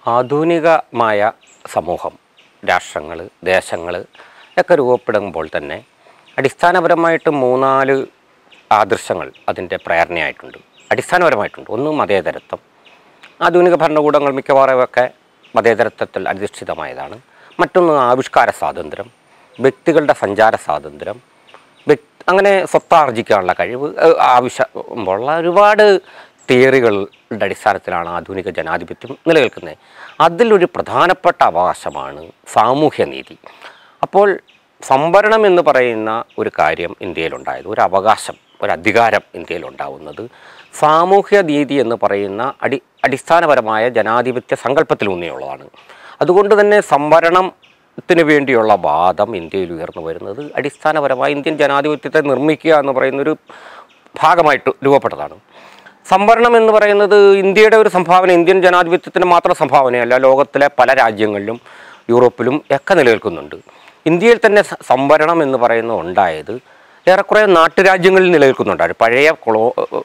ആധുനികമായ സമൂഹം രാഷ്ട്രങ്ങൾ ദേശങ്ങൾ ഒക്കെ രൂപപ്പെടുമ്പോൾ തന്നെ അടിസ്ഥാനപരമായിട്ട് മൂന്നാല് ആദർശങ്ങൾ അതിൻ്റെ പ്രേരണയായിട്ടുണ്ട് അടിസ്ഥാനപരമായിട്ടുണ്ട് ഒന്ന് മതേതരത്വം ആധുനിക ഭരണകൂടങ്ങൾ മിക്കവാറുമൊക്കെ മതേതരത്വത്തിൽ അധിഷ്ഠിതമായതാണ് മറ്റൊന്ന് ആവിഷ്കാര സ്വാതന്ത്ര്യം വ്യക്തികളുടെ സഞ്ചാര സ്വാതന്ത്ര്യം വ്യക് അങ്ങനെ സ്വത്താർജിക്കാനുള്ള കഴിവ് ഏഹ്, ആവശ്യമുള്ള ഒരുപാട് തിയറികളുടെ അടിസ്ഥാനത്തിലാണ് ആധുനിക ജനാധിപത്യം നിലനിൽക്കുന്നത് അതിലൊരു പ്രധാനപ്പെട്ട അവകാശമാണ് സാമൂഹ്യനീതി അപ്പോൾ സംവരണം എന്ന് പറയുന്ന ഒരു കാര്യം ഇന്ത്യയിലുണ്ടായത് ഒരു അവകാശം ഒരു അധികാരം ഇന്ത്യയിലുണ്ടാവുന്നത് സാമൂഹ്യ നീതി എന്ന് പറയുന്ന അടി അടിസ്ഥാനപരമായ ജനാധിപത്യ സങ്കല്പത്തിലൂന്നിയുള്ളതാണ് അതുകൊണ്ട് തന്നെ സംവരണത്തിന് വേണ്ടിയുള്ള വാദം ഇന്ത്യയിൽ ഉയർന്നു വരുന്നത് അടിസ്ഥാനപരമായി ഇന്ത്യൻ ജനാധിപത്യത്തെ നിർമ്മിക്കുക എന്ന് പറയുന്നൊരു ഭാഗമായിട്ട് രൂപപ്പെട്ടതാണ് സംവരണം എന്ന് പറയുന്നത് ഇന്ത്യയുടെ ഒരു സംഭാവന ഇന്ത്യൻ ജനാധിപത്യത്തിന് മാത്രം സംഭാവനയല്ല ലോകത്തിലെ പല രാജ്യങ്ങളിലും യൂറോപ്പിലും ഒക്കെ നിലനിൽക്കുന്നുണ്ട് ഇന്ത്യയിൽ തന്നെ സ- സംവരണം എന്ന് പറയുന്നത് ഉണ്ടായത് ഏറെക്കുറെ നാട്ടുരാജ്യങ്ങളിൽ നിലനിൽക്കുന്നുണ്ടായിരുന്നു പഴയ കൊളോ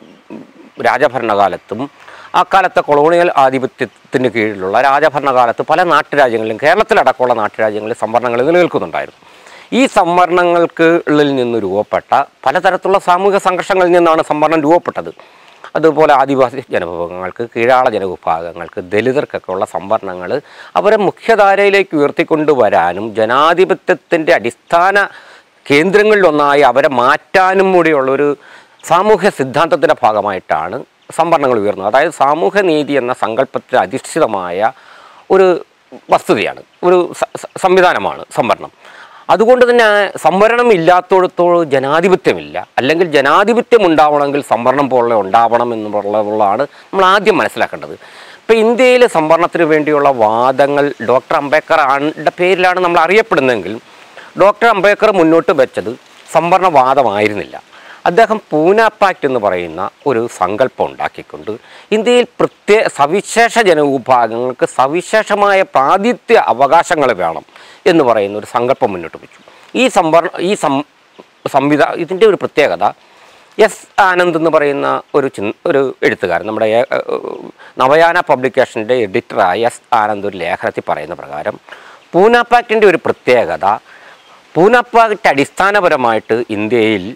രാജഭരണകാലത്തും അക്കാലത്തെ കൊളോണിയൽ ആധിപത്യത്തിന് കീഴിലുള്ള രാജഭരണകാലത്ത് പല നാട്ടുരാജ്യങ്ങളിലും കേരളത്തിലടക്കമുള്ള നാട്ടുരാജ്യങ്ങളിൽ സംവരണങ്ങൾ നിലനിൽക്കുന്നുണ്ടായിരുന്നു ഈ സംവരണങ്ങൾക്ക് ഉള്ളിൽ നിന്ന് രൂപപ്പെട്ട പലതരത്തിലുള്ള സാമൂഹിക സംഘർഷങ്ങളിൽ നിന്നാണ് സംവരണം രൂപപ്പെട്ടത് അതുപോലെ ആദിവാസി ജനവിഭാഗങ്ങൾക്ക് കീഴാള ജനവിഭാഗങ്ങൾക്ക് ദലിതർക്കൊക്കെ ഉള്ള സംവരണങ്ങൾ അവരെ മുഖ്യധാരയിലേക്ക് ഉയർത്തിക്കൊണ്ടുവരാനും ജനാധിപത്യത്തിൻ്റെ അടിസ്ഥാന കേന്ദ്രങ്ങളിലൊന്നായി അവരെ മാറ്റാനും കൂടിയുള്ളൊരു സാമൂഹ്യ സിദ്ധാന്തത്തിൻ്റെ ഭാഗമായിട്ടാണ് സംവരണങ്ങൾ ഉയർന്നത് അതായത് സാമൂഹ്യ നീതി എന്ന സങ്കല്പത്തിൽ അധിഷ്ഠിതമായ ഒരു വസ്തുതയാണ് ഒരു സ- സ- സംവിധാനമാണ് സംവരണം അതുകൊണ്ട് തന്നെ സംവരണം ഇല്ലാത്തടത്തോളം ജനാധിപത്യമില്ല അല്ലെങ്കിൽ ജനാധിപത്യം ഉണ്ടാവണമെങ്കിൽ സംവരണം പോലുള്ള ഉണ്ടാവണം എന്നുള്ളതാണ് നമ്മൾ ആദ്യം മനസ്സിലാക്കേണ്ടത് ഇപ്പോൾ ഇന്ത്യയിൽ സംവരണത്തിന് വേണ്ടിയുള്ള വാദങ്ങൾ ഡോക്ടർ അംബേദ്കർ ആണിൻ്റെ പേരിലാണ് നമ്മൾ അറിയപ്പെടുന്നതെങ്കിൽ ഡോക്ടർ അംബേദ്കർ മുന്നോട്ട് വെച്ചത് സംവരണവാദമായിരുന്നില്ല അദ്ദേഹം പൂന പാക്ട് എന്ന് പറയുന്ന ഒരു സങ്കല്പം ഉണ്ടാക്കിക്കൊണ്ട് ഇന്ത്യയിൽ പ്രത്യേക സവിശേഷ ജനവിഭാഗങ്ങൾക്ക് സവിശേഷമായ പ്രാതിഥ്യ അവകാശങ്ങൾ വേണം എന്ന് പറയുന്ന ഒരു സങ്കല്പം മുന്നോട്ട് വെച്ചു ഈ സംവരണ ഈ സം സംവിധാ ഇതിൻ്റെ ഒരു പ്രത്യേകത എസ് ആനന്ദ് എന്ന് പറയുന്ന ഒരു ചിന് ഒരു എഴുത്തുകാരൻ നമ്മുടെ ഏ- ഏ- നവയാന പബ്ലിക്കേഷൻ്റെ എഡിറ്ററായ എസ് ആനന്ദ് ഒരു ലേഖനത്തിൽ പറയുന്ന പ്രകാരം പൂന പാക്റ്റിൻ്റെ ഒരു പ്രത്യേകത പൂന പാക്റ്റ് അടിസ്ഥാനപരമായിട്ട് ഇന്ത്യയിൽ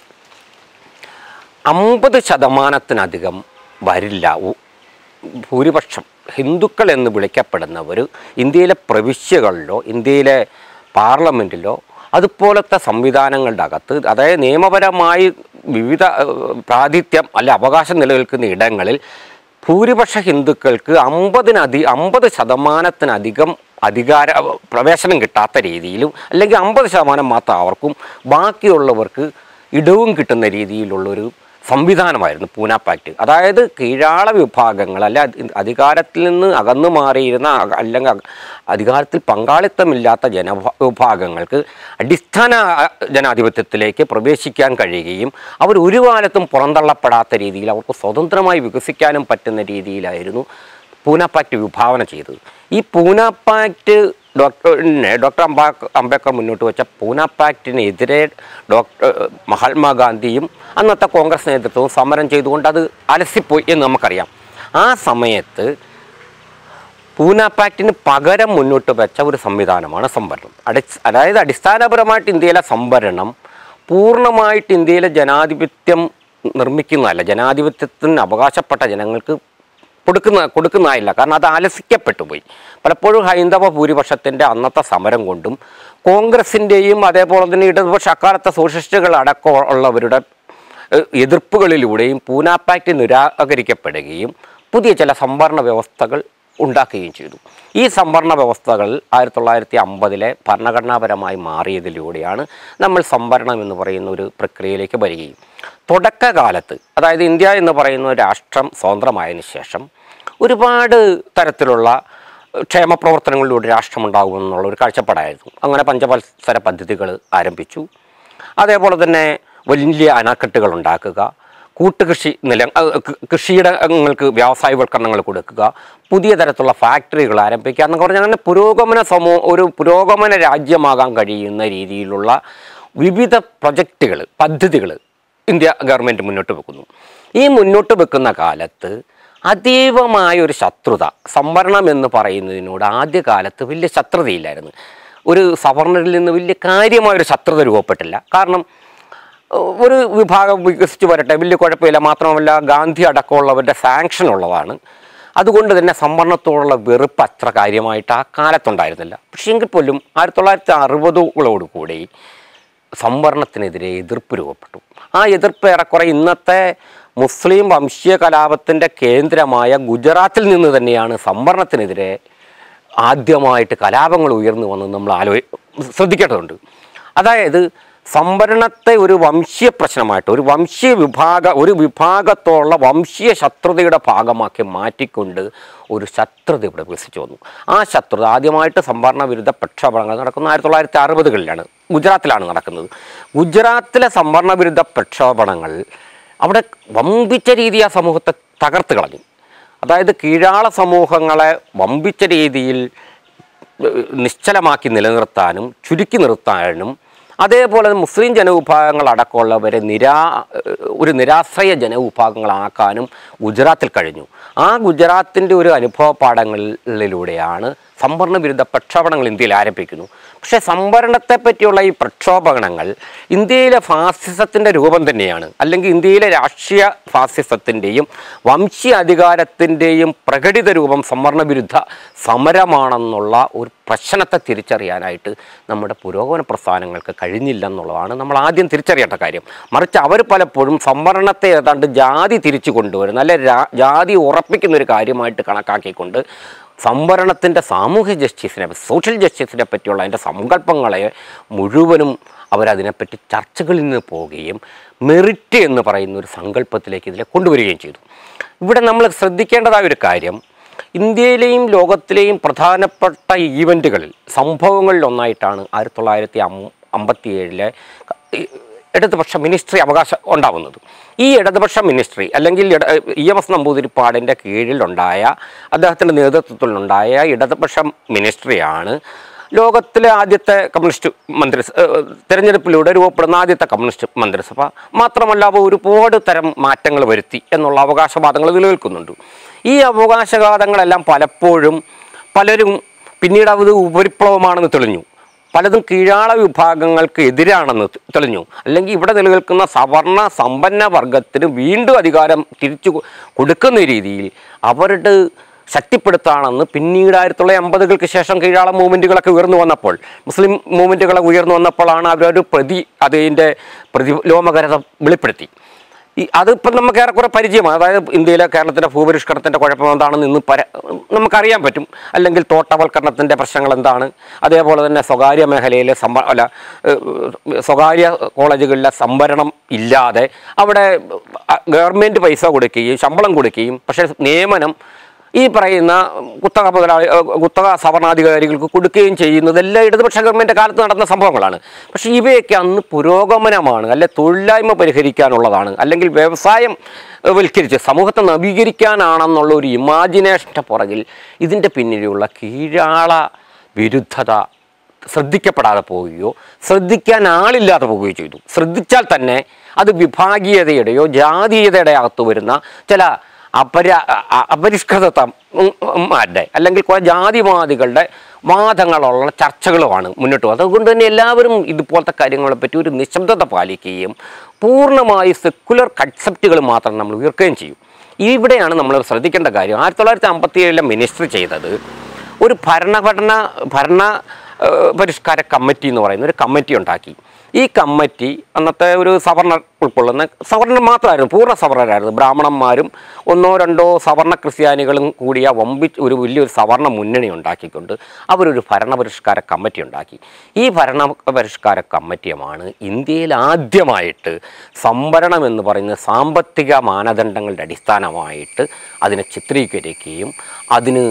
അമ്പത് ശതമാനത്തിനധികം വരില്ല ഉ- ഭൂരിപക്ഷം ഹിന്ദുക്കൾ എന്ന് വിളിക്കപ്പെടുന്നവർ ഇന്ത്യയിലെ പ്രവിശ്യകളിലോ ഇന്ത്യയിലെ പാർലമെൻറ്റിലോ അതുപോലത്തെ സംവിധാനങ്ങളുടെ അകത്ത് അതായത് നിയമപരമായി വിവിധ ഏഹ്, പ്രാതിഥ്യം അല്ലെ അവകാശം നിലനിൽക്കുന്ന ഇടങ്ങളിൽ ഭൂരിപക്ഷ ഹിന്ദുക്കൾക്ക് അമ്പതിനധി അമ്പത് ശതമാനത്തിനധികം അധികാര പ്രവേശനം കിട്ടാത്ത രീതിയിലും അല്ലെങ്കിൽ അമ്പത് ശതമാനം മാത്രം അവർക്കും ബാക്കിയുള്ളവർക്ക് ഇടവും കിട്ടുന്ന രീതിയിലുള്ളൊരു സംവിധാനമായിരുന്നു പൂന പാക്ട് അതായത് കീഴാള വിഭാഗങ്ങൾ അല്ല അധി- അധികാരത്തിൽ നിന്ന് അകന്നു മാറിയിരുന്ന അ- അല്ലെങ്കിൽ അ- അധികാരത്തിൽ പങ്കാളിത്തമില്ലാത്ത ജനവിഭാഗങ്ങൾക്ക് അടിസ്ഥാന അ, ജനാധിപത്യത്തിലേക്ക് പ്രവേശിക്കാൻ കഴിയുകയും അവർ ഒരു കാലത്തും പുറന്തള്ളപ്പെടാത്ത രീതിയിൽ അവർക്ക് സ്വതന്ത്രമായി വികസിക്കാനും പറ്റുന്ന രീതിയിലായിരുന്നു പൂന പാക്ട് വിഭാവന ചെയ്തത് ഈ Poona pact doctor doctor Amba Ambedkar മുന്നോട്ട് വെച്ച പൂന പാക്റ്റിനെതിരെ ഡോക്ടർ മഹാത്മാഗാന്ധിയും അന്നത്തെ കോൺഗ്രസ് നേതൃത്വവും സമരം ചെയ്തുകൊണ്ട് അത് അലസിപ്പോയി എന്ന് നമുക്കറിയാം ആ സമയത്ത് പൂന പാക്റ്റിന് പകരം മുന്നോട്ട് വെച്ച ഒരു സംവിധാനമാണ് സംവരണം അടി അതായത് അടിസ്ഥാനപരമായിട്ട് ഇന്ത്യയിലെ സംവരണം പൂർണ്ണമായിട്ട് ഇന്ത്യയിലെ ജനാധിപത്യം നിർമ്മിക്കുന്നതല്ല ജനാധിപത്യത്തിന് അവകാശപ്പെട്ട ജനങ്ങൾക്ക് കൊടുക്കുന്ന കൊടുക്കുന്നതായില്ല കാരണം അത് ആലസിക്കപ്പെട്ടു പോയി പലപ്പോഴും ഹൈന്ദവ ഭൂരിപക്ഷത്തിൻ്റെ അന്നത്തെ സമരം കൊണ്ടും കോൺഗ്രസിൻ്റെയും അതേപോലെ തന്നെ ഇടതുപക്ഷ അക്കാലത്തെ സോഷ്യലിസ്റ്റുകൾ അടക്കം ഉള്ളവരുടെ ഏഹ്, എതിർപ്പുകളിലൂടെയും പൂന പാക്ട് നിരാകരിക്കപ്പെടുകയും പുതിയ ചില സംവരണ വ്യവസ്ഥകൾ ഉണ്ടാക്കുകയും ചെയ്തു ഈ സംവരണ വ്യവസ്ഥകൾ ആയിരത്തി തൊള്ളായിരത്തി അമ്പതിലെ ഭരണഘടനാപരമായി മാറിയതിലൂടെയാണ് നമ്മൾ സംവരണം എന്ന് പറയുന്ന ഒരു പ്രക്രിയയിലേക്ക് വരികയും തുടക്കകാലത്ത് അതായത് ഇന്ത്യ എന്ന് പറയുന്ന ഒരു രാഷ്ട്രം സ്വതന്ത്രമായതിനു ശേഷം ഒരുപാട് തരത്തിലുള്ള ക്ഷേമ പ്രവർത്തനങ്ങളിലൂടെ രാഷ്ട്രമുണ്ടാകുമെന്നുള്ള ഒരു കാഴ്ചപ്പാടായിരുന്നു അങ്ങനെ പഞ്ചവത്സര പദ്ധതികൾ ആരംഭിച്ചു അതേപോലെ തന്നെ വലിയ അണക്കെട്ടുകൾ ഉണ്ടാക്കുക കൂട്ടുകൃഷി നില അഹ് കൃ- കൃഷിയിടങ്ങൾക്ക് വ്യവസായവൽക്കരണങ്ങൾ കൊടുക്കുക പുതിയ തരത്തിലുള്ള ഫാക്ടറികൾ ആരംഭിക്കുക എന്നൊക്കെ പറഞ്ഞാൽ അങ്ങനെ പുരോഗമന സമൂ ഒരു പുരോഗമന രാജ്യമാകാൻ കഴിയുന്ന രീതിയിലുള്ള വിവിധ പ്രൊജക്റ്റുകൾ പദ്ധതികൾ ഇന്ത്യ ഗവൺമെൻറ് മുന്നോട്ട് വെക്കുന്നു ഈ മുന്നോട്ട് വെക്കുന്ന കാലത്ത് അതീവമായ ഒരു ശത്രുത സംവരണം എന്ന് പറയുന്നതിനോട് ആദ്യകാലത്ത് വലിയ ശത്രുതയില്ലായിരുന്നു ഒരു സവർണരിൽ നിന്ന് വലിയ കാര്യമായൊരു ശത്രുത രൂപപ്പെട്ടില്ല കാരണം ഏഹ്, ഒരു വിഭാഗം വികസിച്ച് വരട്ടെ വലിയ കുഴപ്പമില്ല മാത്രമല്ല ഗാന്ധി അടക്കമുള്ളവരുടെ സാങ്ഷൻ ഉള്ളതാണ് അതുകൊണ്ട് തന്നെ സംവരണത്തോടുള്ള വെറുപ്പ് അത്ര കാര്യമായിട്ട് ആ കാലത്തുണ്ടായിരുന്നില്ല പക്ഷേ എങ്കിൽ പോലും ആയിരത്തി തൊള്ളായിരത്തി അറുപതുകളോട് കൂടി സംവരണത്തിനെതിരെ എതിർപ്പ് രൂപപ്പെട്ടു ആ എതിർപ്പ് ഏറെക്കുറെ ഇന്നത്തെ മുസ്ലിം വംശീയ കലാപത്തിൻ്റെ കേന്ദ്രമായ ഗുജറാത്തിൽ നിന്ന് തന്നെയാണ് സംവരണത്തിനെതിരെ ആദ്യമായിട്ട് കലാപങ്ങൾ ഉയർന്നു വന്നത് നമ്മൾ ആലോ ശ്രദ്ധിക്കേണ്ടതുണ്ട് അതായത് സംവരണത്തെ ഒരു വംശീയ പ്രശ്നമായിട്ട് ഒരു വംശീയ വിഭാഗ ഒരു വിഭാഗത്തോളം വംശീയ ശത്രുതയുടെ ഭാഗമാക്കി മാറ്റിക്കൊണ്ട് ഒരു ശത്രുത ഇവിടെ വികസിച്ചു വന്നു ആ ശത്രുത ആദ്യമായിട്ട് സംവരണ വിരുദ്ധ പ്രക്ഷോഭങ്ങൾ നടക്കുന്നത് ആയിരത്തി തൊള്ളായിരത്തി അറുപതുകളിലാണ് ഗുജറാത്തിലാണ് നടക്കുന്നത് ഗുജറാത്തിലെ സംവരണ വിരുദ്ധ പ്രക്ഷോഭങ്ങൾ അവിടെ വമ്പിച്ച രീതി ആ സമൂഹത്തെ തകർത്ത് കളഞ്ഞു അതായത് കീഴാള സമൂഹങ്ങളെ വമ്പിച്ച രീതിയിൽ ഏഹ്, നിശ്ചലമാക്കി നിലനിർത്താനും ചുരുക്കി നിർത്താനും അതേപോലെ മുസ്ലിം ജനവിഭാഗങ്ങളടക്കമുള്ളവരെ നിരാ ഏഹ്, ഒരു നിരാശ്രയ ജനവിഭാഗങ്ങളാക്കാനും ഗുജറാത്തിൽ കഴിഞ്ഞു ആ ഗുജറാത്തിൻ്റെ ഒരു അനുഭവ പാഠങ്ങളിലൂടെയാണ് സംവരണ വിരുദ്ധ പ്രക്ഷോഭണങ്ങൾ ഇന്ത്യയിൽ ആരംഭിക്കുന്നു പക്ഷേ സംവരണത്തെ പറ്റിയുള്ള ഈ പ്രക്ഷോഭണങ്ങൾ ഇന്ത്യയിലെ ഫാസിസത്തിൻ്റെ രൂപം തന്നെയാണ് അല്ലെങ്കിൽ ഇന്ത്യയിലെ രാഷ്ട്രീയ ഫാസിസത്തിൻ്റെയും വംശീയ അധികാരത്തിൻ്റെയും പ്രകടിത രൂപം സംവരണ വിരുദ്ധ സമരമാണെന്നുള്ള ഒരു പ്രശ്നത്തെ തിരിച്ചറിയാനായിട്ട് നമ്മുടെ പുരോഗമന പ്രസ്ഥാനങ്ങൾക്ക് കഴിഞ്ഞില്ലെന്നുള്ളതാണ് നമ്മൾ ആദ്യം തിരിച്ചറിയേണ്ട കാര്യം മറിച്ച് അവർ പലപ്പോഴും സംവരണത്തെ ഏതാണ്ട് ജാതി തിരിച്ചു കൊണ്ടുവരുന്ന അല്ലെ രാ- ജാതി ഉറപ്പിക്കുന്ന ഒരു കാര്യമായിട്ട് കണക്കാക്കിക്കൊണ്ട് സംവരണത്തിൻ്റെ സാമൂഹ്യ ജസ്റ്റിസിനെ സോഷ്യൽ ജസ്റ്റിസിനെ പറ്റിയുള്ള അതിൻ്റെ സങ്കല്പങ്ങളെ മുഴുവനും അവരതിനെപ്പറ്റി ചർച്ചകളിൽ നിന്ന് പോവുകയും മെറിറ്റ് എന്ന് പറയുന്ന ഒരു സങ്കല്പത്തിലേക്ക് ഇതിനെ കൊണ്ടുവരികയും ചെയ്തു ഇവിടെ നമ്മൾ ശ്രദ്ധിക്കേണ്ടതായ ഒരു കാര്യം ഇന്ത്യയിലെയും ലോകത്തിലെയും പ്രധാനപ്പെട്ട ഈവൻറ്റുകളിൽ സംഭവങ്ങളിൽ ഒന്നായിട്ടാണ് ആയിരത്തി തൊള്ളായിരത്തി അമ്പത്തി ഏഴിലെ ഇടതുപക്ഷ മിനിസ്ട്രി അവകാശം ഉണ്ടാവുന്നത് ഈ ഇടതുപക്ഷ മിനിസ്ട്രി അല്ലെങ്കിൽ ഇട ഇ എം എസ് നമ്പൂതിരിപ്പാടിൻ്റെ കീഴിലുണ്ടായ അദ്ദേഹത്തിൻ്റെ നേതൃത്വത്തിലുണ്ടായ ഇടതുപക്ഷ മിനിസ്ട്രിയാണ് ലോകത്തിലെ ആദ്യത്തെ കമ്മ്യൂണിസ്റ്റ് മന്ത്രി തിരഞ്ഞെടുപ്പിലൂടെ രൂപപ്പെടുന്ന ആദ്യത്തെ കമ്മ്യൂണിസ്റ്റ് മന്ത്രിസഭ മാത്രമല്ല അവ ഒരുപാട് തരം മാറ്റങ്ങൾ വരുത്തി എന്നുള്ള അവകാശവാദങ്ങൾ നിലനിൽക്കുന്നുണ്ട് ഈ അവകാശവാദങ്ങളെല്ലാം പലപ്പോഴും പലരും പിന്നീട് അത് ഉപരിപ്ലവമാണെന്ന് തെളിഞ്ഞു പലതും കീഴാള വിഭാഗങ്ങൾക്ക് എതിരാണെന്ന് തെ- തെളിഞ്ഞു അല്ലെങ്കിൽ ഇവിടെ നിലനിൽക്കുന്ന സവർണ സമ്പന്ന വർഗത്തിന് വീണ്ടും അധികാരം തിരിച്ചു കൊ- കൊടുക്കുന്ന രീതിയിൽ അവരുടെ ശക്തിപ്പെടുത്താണെന്ന് പിന്നീട് ആയിരത്തി തൊള്ളായിരത്തി അമ്പതുകൾക്ക് ശേഷം കീഴാള മൂവ്മെൻറ്റുകളൊക്കെ ഉയർന്നു വന്നപ്പോൾ മുസ്ലിം മൂവ്മെൻറ്റുകളെ ഉയർന്നു വന്നപ്പോഴാണ് അവരൊരു പ്രതി അതിൻ്റെ പ്രതിലോമകരത വെളിപ്പെടുത്തി ഈ അതിപ്പം നമുക്ക് ഏറെക്കുറെ പരിചയമാണ് അതായത് ഇന്ത്യയിലെ കേരളത്തിൻ്റെ ഭൂപരിഷ്കരണത്തിൻ്റെ കുഴപ്പം എന്താണെന്ന് ഇന്ന് പര നമുക്കറിയാൻ പറ്റും അല്ലെങ്കിൽ തോട്ടവൽക്കരണത്തിൻ്റെ പ്രശ്നങ്ങൾ എന്താണ് അതേപോലെ തന്നെ സ്വകാര്യ മേഖലയിലെ സംഭ അല്ല ഏഹ്, സ്വകാര്യ കോളേജുകളിലെ സംവരണം ഇല്ലാതെ അവിടെ ഗവൺമെൻറ് പൈസ കൊടുക്കുകയും ശമ്പളം കൊടുക്കുകയും പക്ഷേ നിയമനം ഈ പറയുന്ന കുത്തക മുതലാളി ഏഹ് കുത്തക സവർണാധികാരികൾക്ക് കൊടുക്കുകയും ചെയ്യുന്നതെല്ലാം ഇടതുപക്ഷ ഗവൺമെൻറ് കാലത്ത് നടന്ന സംഭവങ്ങളാണ് പക്ഷേ ഇവയൊക്കെ അന്ന് പുരോഗമനമാണ് അല്ലെ തൊഴിലില്ലായ്മ പരിഹരിക്കാനുള്ളതാണ് അല്ലെങ്കിൽ വ്യവസായം ഏഹ് വൽക്കരിച്ച് സമൂഹത്തെ നവീകരിക്കാനാണെന്നുള്ള ഒരു ഇമാജിനേഷൻ്റെ പുറകിൽ ഇതിൻ്റെ പിന്നിലുള്ള കീഴാള വിരുദ്ധത ശ്രദ്ധിക്കപ്പെടാതെ പോവുകയോ ശ്രദ്ധിക്കാൻ ആളില്ലാതെ പോവുകയോ ചെയ്തു ശ്രദ്ധിച്ചാൽ തന്നെ അത് വിഭാഗീയതയുടെയോ ജാതീയതയുടെ അകത്ത് വരുന്ന ചില അപര അ- അപരിഷ്കൃതമാരുടെ അല്ലെങ്കിൽ കുറേ ജാതിവാദികളുടെ വാദങ്ങളുള്ള ചർച്ചകളുമാണ് മുന്നോട്ട് പോകുന്നത് അതുകൊണ്ട് തന്നെ എല്ലാവരും ഇതുപോലത്തെ കാര്യങ്ങളെപ്പറ്റി ഒരു നിശബ്ദത പാലിക്കുകയും പൂർണ്ണമായി സെക്കുലർ കൺസെപ്റ്റുകൾ മാത്രം നമ്മൾ ഉയർക്കുകയും ചെയ്യും ഇവിടെയാണ് നമ്മൾ ശ്രദ്ധിക്കേണ്ട കാര്യം ആയിരത്തി തൊള്ളായിരത്തി അമ്പത്തി ഏഴിലെ മിനിസ്റ്റർ ചെയ്തത് ഒരു ഭരണഘടന ഭരണ ഏഹ്, പരിഷ്കാര കമ്മിറ്റി എന്ന് പറയുന്ന ഒരു കമ്മിറ്റി ഉണ്ടാക്കി ഈ കമ്മിറ്റി അന്നത്തെ ഒരു സവർണർ ഉൾക്കൊള്ളുന്ന സവർണർ മാത്രമായിരുന്നു പൂർണ്ണ സവർണരായിരുന്നു ബ്രാഹ്മണന്മാരും ഒന്നോ രണ്ടോ സവർണ ക്രിസ്ത്യാനികളും കൂടിയ വമ്പി ഒരു വലിയൊരു സവർണ മുന്നണി ഉണ്ടാക്കിക്കൊണ്ട് അവരൊരു ഭരണപരിഷ്കാര കമ്മിറ്റി ഉണ്ടാക്കി ഈ ഭരണ പരിഷ്കാര കമ്മിറ്റിയുമാണ് ഇന്ത്യയിൽ ആദ്യമായിട്ട് സംവരണം എന്ന് പറയുന്ന സാമ്പത്തിക മാനദണ്ഡങ്ങളുടെ അടിസ്ഥാനമായിട്ട് അതിനെ ചിത്രീകരിക്കുകയും അതിന്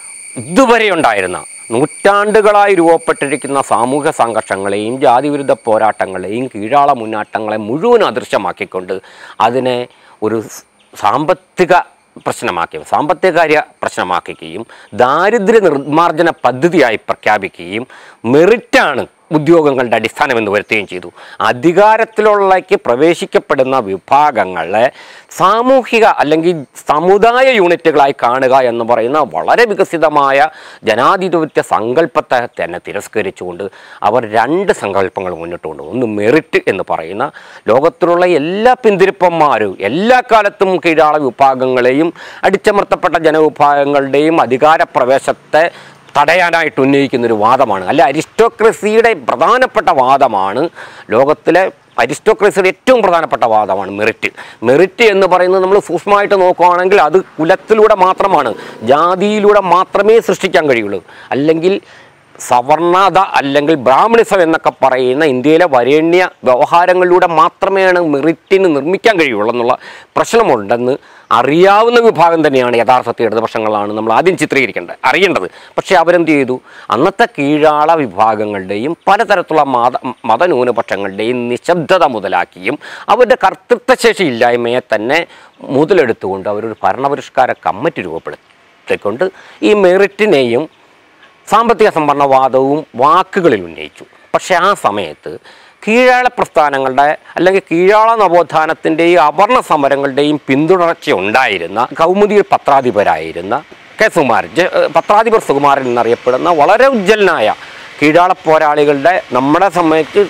ഇതുവരെ ഉണ്ടായിരുന്ന നൂറ്റാണ്ടുകളായി രൂപപ്പെട്ടിരിക്കുന്ന സാമൂഹ്യ സംഘർഷങ്ങളെയും ജാതിവിരുദ്ധ പോരാട്ടങ്ങളെയും കീഴാള മുന്നേറ്റങ്ങളെ മുഴുവൻ അദൃശ്യമാക്കിക്കൊണ്ട് അതിനെ ഒരു സ് സാമ്പത്തിക പ്രശ്നമാക്കി സാമ്പത്തിക കാര്യ പ്രശ്നമാക്കുകയും ദാരിദ്ര്യ നിർമ്മാർജ്ജന പദ്ധതിയായി പ്രഖ്യാപിക്കുകയും മെറിറ്റാണ് ഉദ്യോഗങ്ങളുടെ അടിസ്ഥാനം എന്ന് വരുത്തുകയും ചെയ്തു അധികാരത്തിലുള്ളേക്ക് പ്രവേശിക്കപ്പെടുന്ന വിഭാഗങ്ങളെ സാമൂഹിക അല്ലെങ്കിൽ സമുദായ യൂണിറ്റുകളായി കാണുക എന്ന് പറയുന്ന വളരെ വികസിതമായ ജനാധിപത്യ സങ്കല്പത്തെ തന്നെ തിരസ്കരിച്ചുകൊണ്ട് അവർ രണ്ട് സങ്കല്പങ്ങൾ മുന്നോട്ട് കൊണ്ടു ഒന്ന് മെറിറ്റ് എന്ന് പറയുന്ന ലോകത്തിലുള്ള എല്ലാ പിന്തിരിപ്പന്മാരും എല്ലാ കാലത്തും കീഴാള വിഭാഗങ്ങളെയും അടിച്ചമർത്തപ്പെട്ട ജനവിഭാഗങ്ങളുടെയും അധികാരപ്രവേശത്തെ തടയാനായിട്ട് ഉന്നയിക്കുന്ന ഒരു വാദമാണ് അല്ല അരിസ്റ്റോക്രസിയുടെ പ്രധാനപ്പെട്ട വാദമാണ് ലോകത്തിലെ അരിസ്റ്റോക്രസിയുടെ ഏറ്റവും പ്രധാനപ്പെട്ട വാദമാണ് മെറിറ്റ് മെറിറ്റ് എന്ന് പറയുന്നത് നമ്മൾ സൂക്ഷ്മമായിട്ട് നോക്കുകയാണെങ്കിൽ അത് കുലത്തിലൂടെ മാത്രമാണ് ജാതിയിലൂടെ മാത്രമേ സൃഷ്ടിക്കാൻ കഴിയുള്ളൂ അല്ലെങ്കിൽ സവർണത അല്ലെങ്കിൽ ബ്രാഹ്മണിസം എന്നൊക്കെ പറയുന്ന ഇന്ത്യയിലെ വരേണ്യ വ്യവഹാരങ്ങളിലൂടെ മാത്രമേയാണ് മെറിറ്റിന് നിർമ്മിക്കാൻ കഴിയുള്ളൂ എന്നുള്ള പ്രശ്നമുണ്ടെന്ന് അറിയാവുന്ന വിഭാഗം തന്നെയാണ് യഥാർത്ഥത്തിൽ ഇടതുപക്ഷങ്ങളാണ് നമ്മൾ ആദ്യം ചിത്രീകരിക്കേണ്ടത് അറിയേണ്ടത് പക്ഷേ അവരെന്ത് ചെയ്തു അന്നത്തെ കീഴാള വിഭാഗങ്ങളുടെയും പലതരത്തിലുള്ള മത മതന്യൂനപക്ഷങ്ങളുടെയും നിശബ്ദത മുതലാക്കിയും അവരുടെ കർത്തൃത്വശേഷി ഇല്ലായ്മയെ തന്നെ മുതലെടുത്തുകൊണ്ട് അവരൊരു ഭരണപരിഷ്കാര കമ്മിറ്റി രൂപപ്പെടുത്തിക്കൊണ്ട് ഈ മെറിറ്റിനെയും സാമ്പത്തിക സംവരണവാദവും വാക്കുകളിൽ ഉന്നയിച്ചു പക്ഷേ ആ സമയത്ത് കീഴാള പ്രസ്ഥാനങ്ങളുടെ അല്ലെങ്കിൽ കീഴാള നവോത്ഥാനത്തിൻ്റെയും അവർണ സമരങ്ങളുടെയും പിന്തുടർച്ച ഉണ്ടായിരുന്ന കൗമുദി പത്രാധിപരായിരുന്ന കെ സുകുമാരൻ ജ- പത്രാധിപർ സുകുമാരൻ എന്നറിയപ്പെടുന്ന വളരെ ഉജ്ജ്വലനായ കീഴാള പോരാളികളുടെ നമ്മുടെ സമയത്ത്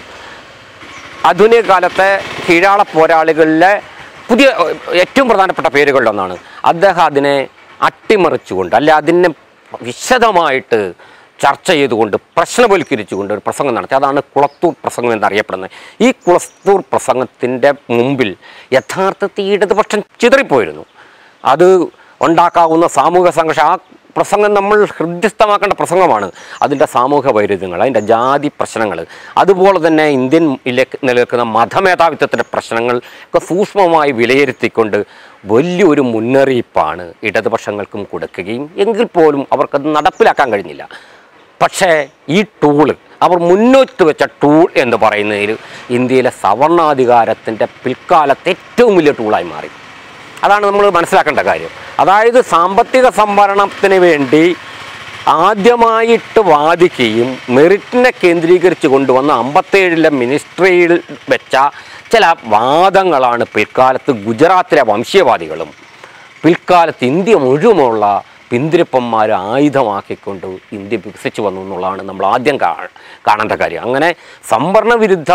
ആധുനിക കാലത്തെ കീഴാള പോരാളികളിലെ പുതിയ ഏഹ്, ഏറ്റവും പ്രധാനപ്പെട്ട പേരുകളിലൊന്നാണ് അദ്ദേഹം അതിനെ അട്ടിമറിച്ചുകൊണ്ട് അല്ലെ അതിനെ വിശദമായിട്ട് ചർച്ച ചെയ്തുകൊണ്ട് പ്രശ്നവൽക്കരിച്ചുകൊണ്ട് ഒരു പ്രസംഗം നടത്തി അതാണ് കുളത്തൂർ പ്രസംഗം എന്നറിയപ്പെടുന്നത് ഈ കുളത്തൂർ പ്രസംഗത്തിൻ്റെ മുമ്പിൽ യഥാർത്ഥത്തിൽ ഇടതുപക്ഷം ചിതറിപ്പോയിരുന്നു അത് ഉണ്ടാക്കാവുന്ന സാമൂഹിക സംഘർഷം ആ പ്രസംഗം നമ്മൾ ഹൃദ്യസ്ഥമാക്കേണ്ട പ്രസംഗമാണ് അതിൻ്റെ സാമൂഹിക വൈരുദ്ധ്യങ്ങൾ അതിൻ്റെ ജാതി പ്രശ്നങ്ങൾ അതുപോലെ തന്നെ ഇന്ത്യൻ ഇലേക്ക് നിലനിൽക്കുന്ന മതമേധാവിത്വത്തിൻ്റെ പ്രശ്നങ്ങൾ ഒക്കെ സൂക്ഷ്മമായി വിലയിരുത്തിക്കൊണ്ട് വലിയൊരു മുന്നറിയിപ്പാണ് ഇടതുപക്ഷങ്ങൾക്കും കൊടുക്കുകയും എങ്കിൽ പോലും അവർക്കത് നടപ്പിലാക്കാൻ കഴിഞ്ഞില്ല പക്ഷേ ഈ ടൂള് അവർ മുന്നോട്ട് വെച്ച ടൂൾ എന്ന് പറയുന്നതിൽ ഇന്ത്യയിലെ സവർണാധികാരത്തിൻ്റെ പിൽക്കാലത്തെ ഏറ്റവും വലിയ ടൂളായി മാറി അതാണ് നമ്മൾ മനസ്സിലാക്കേണ്ട കാര്യം അതായത് സാമ്പത്തിക സംവരണത്തിന് വേണ്ടി ആദ്യമായിട്ട് വാദിക്കുകയും മെറിറ്റിനെ കേന്ദ്രീകരിച്ച് കൊണ്ടുവന്ന അമ്പത്തേഴിലെ മിനിസ്ട്രിയിൽ വെച്ച ചില വാദങ്ങളാണ് പിൽക്കാലത്ത് ഗുജറാത്തിലെ വംശീയവാദികളും പിൽക്കാലത്ത് ഇന്ത്യ മുഴുവനുള്ള പിന്തിരിപ്പന്മാർ ആയുധമാക്കിക്കൊണ്ട് ഇന്ത്യ വികസിച്ചു വന്നു എന്നുള്ളതാണ് നമ്മൾ ആദ്യം കാ- കാണേണ്ട കാര്യം അങ്ങനെ സംവരണ വിരുദ്ധ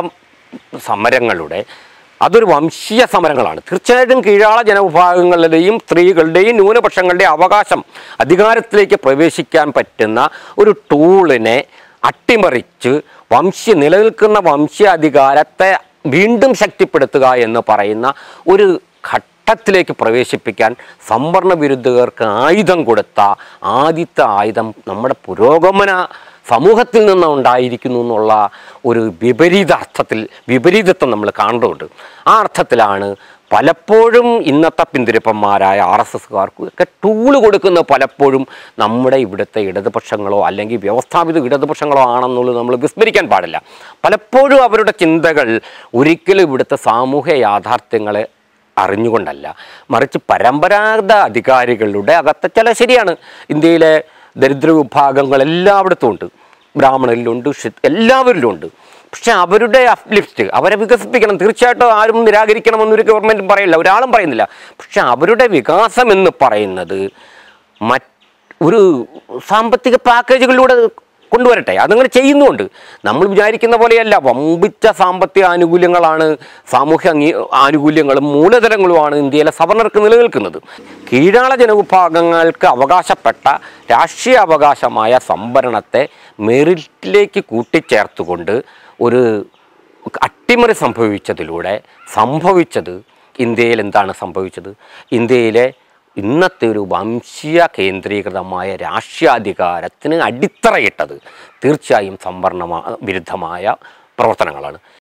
സമരങ്ങളുടെ അതൊരു വംശീയ സമരങ്ങളാണ് തീർച്ചയായിട്ടും കീഴാള ജനവിഭാഗങ്ങളുടെയും സ്ത്രീകളുടെയും ന്യൂനപക്ഷങ്ങളുടെയും അവകാശം അധികാരത്തിലേക്ക് പ്രവേശിക്കാൻ പറ്റുന്ന ഒരു ടൂളിനെ അട്ടിമറിച്ച് വംശീയ നിലനിൽക്കുന്ന വംശീയ അധികാരത്തെ വീണ്ടും ശക്തിപ്പെടുത്തുക എന്ന് പറയുന്ന ഒരു ഘട്ടത്തിലേക്ക് പ്രവേശിപ്പിക്കാൻ സംവരണ വിരുദ്ധകർക്ക് ആയുധം കൊടുത്ത ആദ്യത്തെ ആയുധം നമ്മുടെ പുരോഗമന സമൂഹത്തിൽ നിന്ന് ഉണ്ടായിരിക്കുന്നു എന്നുള്ള ഒരു വിപരീത അർത്ഥത്തിൽ വിപരീതത്വം നമ്മൾ കാണുന്നുണ്ട് ആ അർത്ഥത്തിലാണ് പലപ്പോഴും ഇന്നത്തെ പിന്തിരിപ്പന്മാരായ ആർ എസ് എസ്കാർക്കും ഒക്കെ ടൂള് കൊടുക്കുന്ന പലപ്പോഴും നമ്മുടെ ഇവിടുത്തെ ഇടതുപക്ഷങ്ങളോ അല്ലെങ്കിൽ വ്യവസ്ഥാപിത ഇടതുപക്ഷങ്ങളോ ആണെന്നുള്ളത് നമ്മൾ വിസ്മരിക്കാൻ പാടില്ല പലപ്പോഴും അവരുടെ ചിന്തകൾ ഒരിക്കലും ഇവിടുത്തെ സാമൂഹ്യ യാഥാർത്ഥ്യങ്ങളെ അറിഞ്ഞുകൊണ്ടല്ല മറിച്ച് പരമ്പരാഗത അധികാരികളുടെ അകത്തെ ചില ശരിയാണ് ഇന്ത്യയിലെ ദരിദ്ര വിഭാഗങ്ങൾ എല്ലായിടത്തും ഉണ്ട് ബ്രാഹ്മണരിലുണ്ട് ക്ഷി- എല്ലാവരിലും ഉണ്ട് പക്ഷെ അവരുടെ അപ്ലിഫ്റ്റ് അവരെ വികസിപ്പിക്കണം തീർച്ചയായിട്ടും ആരും നിരാകരിക്കണമെന്നൊരു ഗവൺമെൻറ്റും പറയില്ല ഒരാളും പറയുന്നില്ല പക്ഷെ അവരുടെ വികാസം എന്ന് പറയുന്നത് മറ്റ് ഒരു സാമ്പത്തിക പാക്കേജുകളിലൂടെ കൊണ്ടുവരട്ടെ അതങ്ങനെ ചെയ്യുന്നുണ്ട് നമ്മൾ വിചാരിക്കുന്ന പോലെയല്ല വമ്പിച്ച സാമ്പത്തിക ആനുകൂല്യങ്ങളാണ് സാമൂഹ്യ അംഗീ ആനുകൂല്യങ്ങളും മൂലധനങ്ങളുമാണ് ഇന്ത്യയിലെ സവർണർക്ക് നിലനിൽക്കുന്നത് കീഴാള ജനവിഭാഗങ്ങൾക്ക് അവകാശപ്പെട്ട രാഷ്ട്രീയ അവകാശമായ സംവരണത്തെ മെറിറ്റിലേക്ക് കൂട്ടിച്ചേർത്തുകൊണ്ട് ഒരു അട്ടിമറി സംഭവിച്ചതിലൂടെ സംഭവിച്ചത് ഇന്ത്യയിൽ എന്താണ് സംഭവിച്ചത് ഇന്ത്യയിലെ ഇന്നത്തെ ഒരു വംശീയ കേന്ദ്രീകൃതമായ രാഷ്ട്രീയാധികാരത്തിന് അടിത്തറയിട്ടത് തീർച്ചയായും സംവരണ വിരുദ്ധമായ പ്രവർത്തനങ്ങളാണ്